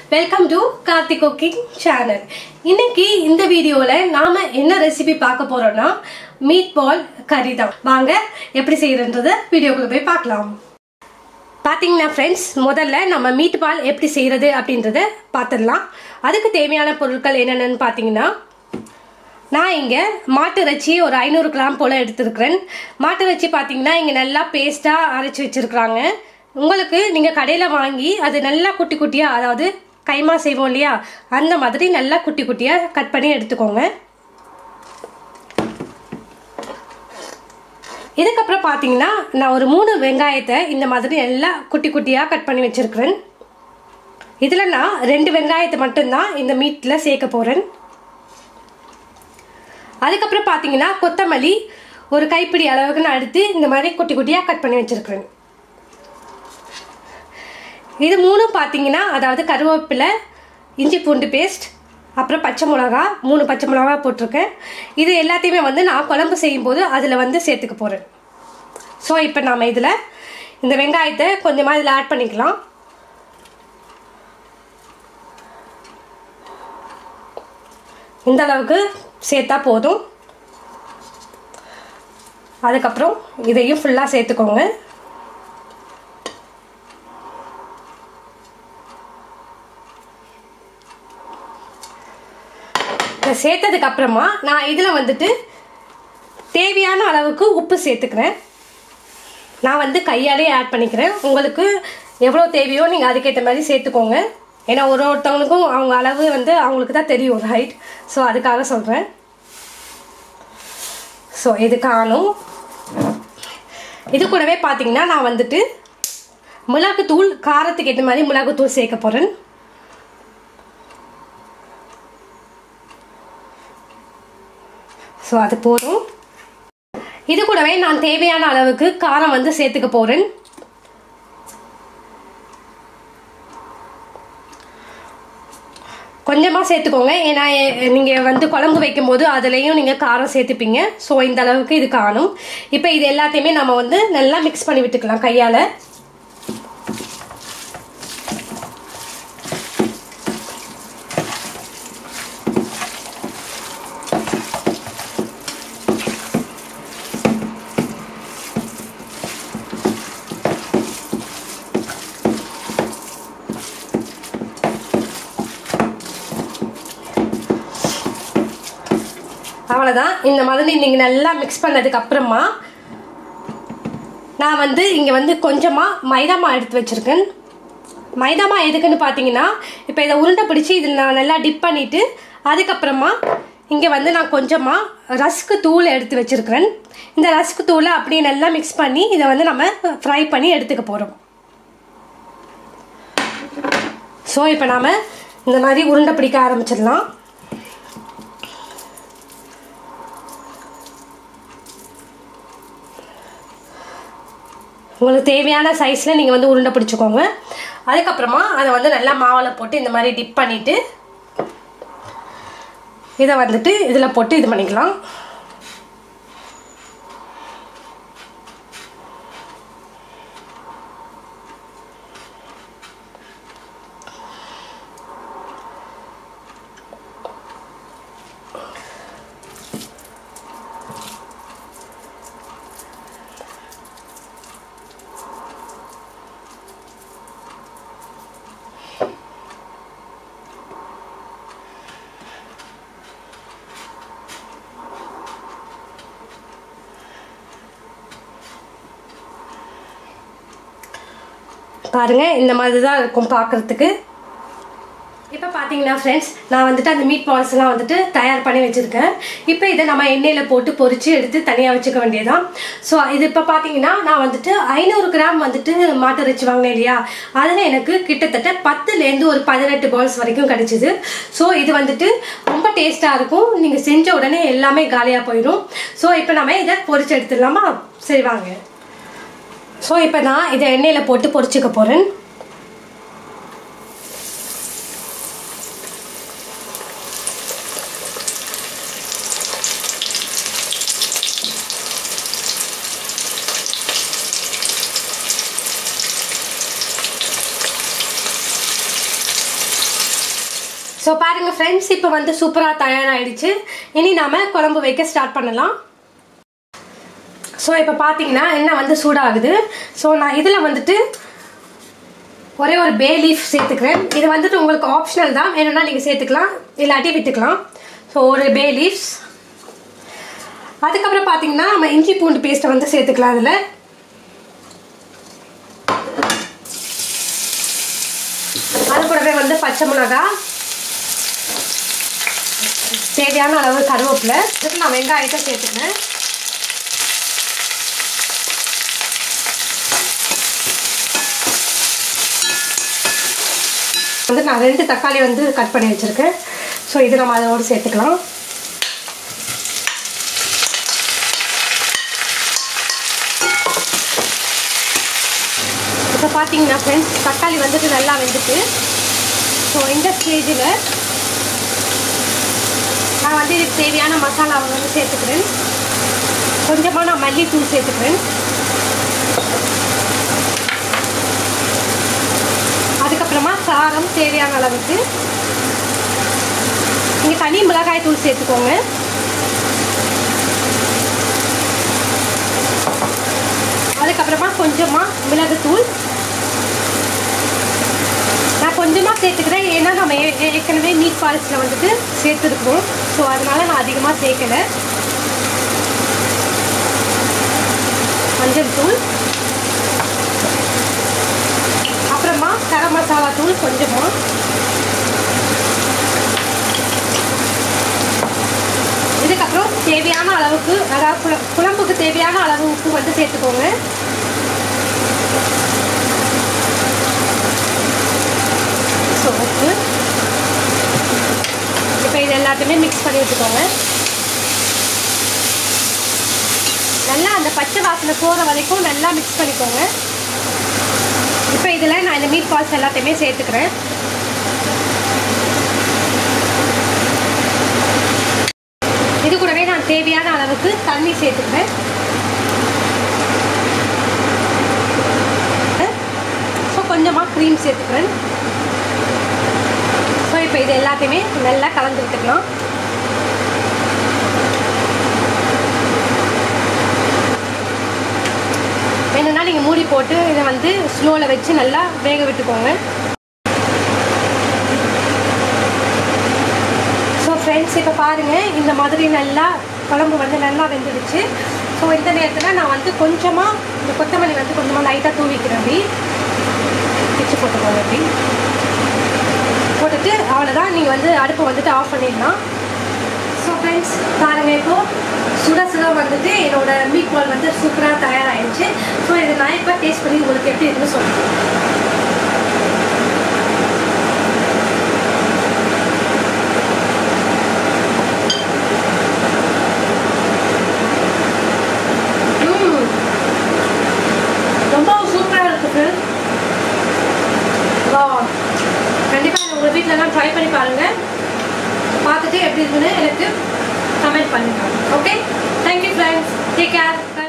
Welcome to Karthik cooking channel இன்னைக்கு இந்த வீடியோவில் நாம என்ன ரெசிபி பார்க்க போறோம்னா மீட் பால் கறி தான் வாங்க எப்படி செய்யறன்றத வீடியோக்குள்ள போய் பார்க்கலாம் பார்த்தீங்கன்னா ஃப்ரெண்ட்ஸ் முதல்ல நம்ம மீட் பால் எப்படி செய்யறது அப்படின்றத பார்த்துடலாம் அதுக்கு தேவையான பொருட்கள் என்னென்னு பார்த்தீங்கன்னா நான் இங்கே மாட்டு இறைச்சி ஒரு ஐநூறு கிராம் போல் எடுத்துருக்கிறேன் மாட்டு இறைச்சி பார்த்தீங்கன்னா இங்கே நல்லா பேஸ்ட்டாக அரைச்சி வச்சுருக்குறாங்க உங்களுக்கு நீங்கள் கடையில் வாங்கி அது நல்லா குட்டி குட்டியாக அதாவது கைமா செய்வோம் இல்லையா அந்த மாதிரி நல்லா குட்டி குட்டியாக கட் பண்ணி எடுத்துக்கோங்க இதுக்கப்புறம் பார்த்தீங்கன்னா நான் ஒரு மூணு வெங்காயத்தை இந்த மாதிரி நல்லா குட்டி குட்டியாக கட் பண்ணி வச்சுருக்கிறேன் இதில் நான் ரெண்டு வெங்காயத்தை மட்டும்தான் இந்த மீட்டில் சேர்க்க போகிறேன் அதுக்கப்புறம் பார்த்தீங்கன்னா கொத்தமல்லி ஒரு கைப்பிடி அளவுக்கு நான் எடுத்து இந்த மாதிரி குட்டி குட்டியாக கட் பண்ணி வச்சுருக்கிறேன் இது மூணும் பார்த்தீங்கன்னா அதாவது கருவேப்பிலை இஞ்சி பூண்டு பேஸ்ட் அப்புறம் பச்சை மிளகா மூணு பச்சை மிளகா போட்டிருக்கேன் இது எல்லாத்தையுமே வந்து நான் குழம்பு செய்யும்போது அதில் வந்து சேர்த்துக்க போகிறேன் ஸோ இப்போ நாம் இதில் இந்த வெங்காயத்தை கொஞ்சமாக இதில் ஆட் பண்ணிக்கலாம் இந்த அளவுக்கு சேர்த்தா போதும் அதுக்கப்புறம் இதையும் ஃபுல்லாக சேர்த்துக்கோங்க இதை சேர்த்ததுக்கு அப்புறமா நான் இதில் வந்துட்டு தேவையான அளவுக்கு உப்பு சேர்த்துக்கிறேன் நான் வந்து கையாலே ஆட் பண்ணிக்கிறேன் உங்களுக்கு எவ்வளோ தேவையோ நீங்கள் அதுக்கேற்ற மாதிரி சேர்த்துக்கோங்க ஏன்னா ஒரு ஒருத்தவங்களுக்கும் அவங்க அளவு வந்து அவங்களுக்கு தான் தெரியும் ஒரு ஹைட் ஸோ அதுக்காக சொல்கிறேன் ஸோ இது காணும் இது கூடவே பார்த்தீங்கன்னா நான் வந்துட்டு மிளகுத்தூள் காரத்துக்கு ஏற்ற மாதிரி மிளகுத்தூள் சேர்க்க போகிறேன் ஸோ அது போதும் இது கூடவே நான் தேவையான அளவுக்கு காரம் வந்து சேர்த்துக்க போகிறேன் கொஞ்சமாக சேர்த்துக்கோங்க ஏன்னா நீங்கள் வந்து குழம்பு வைக்கும்போது அதுலேயும் நீங்கள் காரம் சேர்த்துப்பீங்க ஸோ இந்த அளவுக்கு இது காணும் இப்போ இது எல்லாத்தையுமே நம்ம வந்து நல்லா மிக்ஸ் பண்ணி விட்டுக்கலாம் கையால் அவ்வளோதான் இந்த மாதிரி நீங்கள் நல்லா மிக்ஸ் பண்ணதுக்கு அப்புறமா நான் வந்து இங்கே வந்து கொஞ்சமாக மைதாமா எடுத்து வச்சுருக்கேன் மைதாமா எதுக்குன்னு பார்த்தீங்கன்னா இப்போ இதை உருண்டை பிடிச்சி இதில் நான் நல்லா டிப் பண்ணிவிட்டு அதுக்கப்புறமா இங்கே வந்து நான் கொஞ்சமாக ரஸ்க்கு தூள் எடுத்து வச்சுருக்கிறேன் இந்த ரஸ்க்கு தூளை அப்படியே நல்லா மிக்ஸ் பண்ணி இதை வந்து நம்ம ஃப்ரை பண்ணி எடுத்துக்க போகிறோம் ஸோ இப்போ நாம் இந்த மாதிரி உருண்டை பிடிக்க ஆரம்பிச்சிடலாம் உங்களுக்கு தேவையான சைஸில் நீங்கள் வந்து உருண்டை பிடிச்சிக்கோங்க அதுக்கப்புறமா அதை வந்து நல்லா மாவில் போட்டு இந்த மாதிரி டிப் பண்ணிவிட்டு இதை வந்துட்டு இதில் போட்டு இது பண்ணிக்கலாம் பாருங்கள் இந்த மாதிரி தான் இருக்கும் பார்க்குறதுக்கு இப்போ பார்த்தீங்கன்னா ஃப்ரெண்ட்ஸ் நான் வந்துட்டு அந்த மீட் பால்ஸ்லாம் வந்துட்டு தயார் பண்ணி வச்சுருக்கேன் இப்போ இதை நம்ம எண்ணெயில் போட்டு பொரித்து எடுத்து தனியாக வச்சுக்க வேண்டியதான் ஸோ இது இப்போ பார்த்தீங்கன்னா நான் வந்துட்டு ஐநூறு கிராம் வந்துட்டு மாட்டு இறைச்சி வாங்கினேன் இல்லையா அதில் எனக்கு கிட்டத்தட்ட பத்துலேருந்து ஒரு பதினெட்டு பால்ஸ் வரைக்கும் கிடச்சிது ஸோ இது வந்துட்டு ரொம்ப டேஸ்ட்டாக இருக்கும் நீங்கள் செஞ்ச உடனே எல்லாமே காலியாக போயிடும் ஸோ இப்போ நம்ம இதை பொரிச்சு எடுத்துடலாமா சரி வாங்க ஸோ இப்போ நான் இதை எண்ணெயில் போட்டு பொரிச்சுக்க போகிறேன் ஸோ பாருங்க ஃப்ரெண்ட்ஸ் இப்போ வந்து சூப்பராக தயாராகிடுச்சு இனி நாம குழம்பு வைக்க ஸ்டார்ட் பண்ணலாம் ஸோ இப்போ பார்த்தீங்கன்னா எண்ணெய் வந்து சூடாகுது ஸோ நான் இதில் வந்துட்டு ஒரே ஒரு பே லீஃப் சேர்த்துக்கிறேன் இது வந்துட்டு உங்களுக்கு ஆப்ஷனல் தான் வேணும்னா நீங்கள் சேர்த்துக்கலாம் இல்லாட்டி விட்டுக்கலாம் ஸோ ஒரு பே லீஃப்ஸ் அதுக்கப்புறம் பார்த்தீங்கன்னா நம்ம இஞ்சி பூண்டு பேஸ்ட்டை வந்து சேர்த்துக்கலாம் அதில் அது கூடவே வந்து பச்சை மிளகா தேவையான அளவு கருவேப்பிலை இதுக்கு நான் வெங்காயத்தை சேர்த்துக்கிறேன் வந்து நான் ரெண்டு தக்காளி வந்து கட் பண்ணி வச்சுருக்கேன் ஸோ இது நம்ம அதோடு சேர்த்துக்கலாம் இப்போ பார்த்தீங்கன்னா ஃப்ரெண்ட்ஸ் தக்காளி வந்துட்டு நல்லா வெந்துட்டு ஸோ இந்த ஸ்டேஜில் நான் வந்து இதுக்கு தேவையான மசாலாவை வந்து சேர்த்துக்கிறேன் கொஞ்சமாக நான் மல்லித்தூள் சேர்த்துக்கிறேன் அதுக்கப்புறமா காரம் தேவையான அளவுக்கு நீங்கள் தனி மிளகாய் தூள் சேர்த்துக்கோங்க அதுக்கப்புறமா கொஞ்சமாக மிளகுத்தூள் நான் கொஞ்சமாக சேர்த்துக்கிறேன் ஏன்னா நம்ம ஏ- ஏற்கனவே மீட் பாலிஸில் வந்துட்டு சேர்த்துருக்கோம் ஸோ அதனால நான் அதிகமாக சேர்க்கலை மஞ்சள் தூள் அப்புறமா கரம் மசாலா தூள் கொஞ்சமாக இதுக்கப்புறம் தேவையான அளவுக்கு அதாவது குழ குழம்புக்கு தேவையான அளவு உப்பு வந்து சேர்த்துக்கோங்க ஸோ உப்பு இப்போ இது எல்லாத்தையுமே மிக்ஸ் பண்ணி வச்சுக்கோங்க நல்லா அந்த பச்சை வாசனை போகிற வரைக்கும் நல்லா மிக்ஸ் பண்ணிக்கோங்க இப்போ இதில் நான் இந்த மீட் பால்ஸ் எல்லாத்தையுமே சேர்த்துக்கிறேன் இது கூடவே நான் தேவையான அளவுக்கு தண்ணி சேர்த்துக்கிறேன் ஸோ கொஞ்சமாக க்ரீம் சேர்த்துக்கிறேன் ஸோ இப்போ இது எல்லாத்தையுமே நல்லா கலந்து விட்டுக்கலாம் வேணும்னா நீங்கள் மூடி போட்டு இதை வந்து ஸ்லோவில் வச்சு நல்லா வேக விட்டுக்கோங்க ஸோ ஃப்ரெண்ட்ஸ் இப்போ பாருங்கள் இந்த மாதிரி நல்லா குழம்பு வந்து நல்லா வெந்துடுச்சு ஸோ இந்த நேரத்தில் நான் வந்து கொஞ்சமாக இந்த கொத்தமல்லி வந்து கொஞ்சமாக லைட்டாக தூவிக்கிறேன் அப்படி பிச்சு போட்டுக்கோங்க அப்படி போட்டுட்டு அவ்வளோதான் நீங்கள் வந்து அடுப்பை வந்துட்டு ஆஃப் பண்ணிடலாம் ஸோ ஃப்ரெண்ட்ஸ் பாருங்கள் இப்போ சுட சுட வந்துட்டு என்னோட மீட் பால் வந்து சூப்பராக தயாராகிடுச்சு ஸோ இதை நான் இப்போ டேஸ்ட் பண்ணி உங்களுக்கு எப்படி இருக்குன்னு சொல்லுங்கள் ம். ரொம்ப சூப்பராக இருக்குது வா கண்டிப்பாக உங்கள் வீட்டிலலாம் ட்ரை பண்ணி பாருங்கள் பார்த்துட்டு எப்படி இருக்குன்னு எனக்கு கமெண்ட் பண்ணுங்க okay thank you friends take care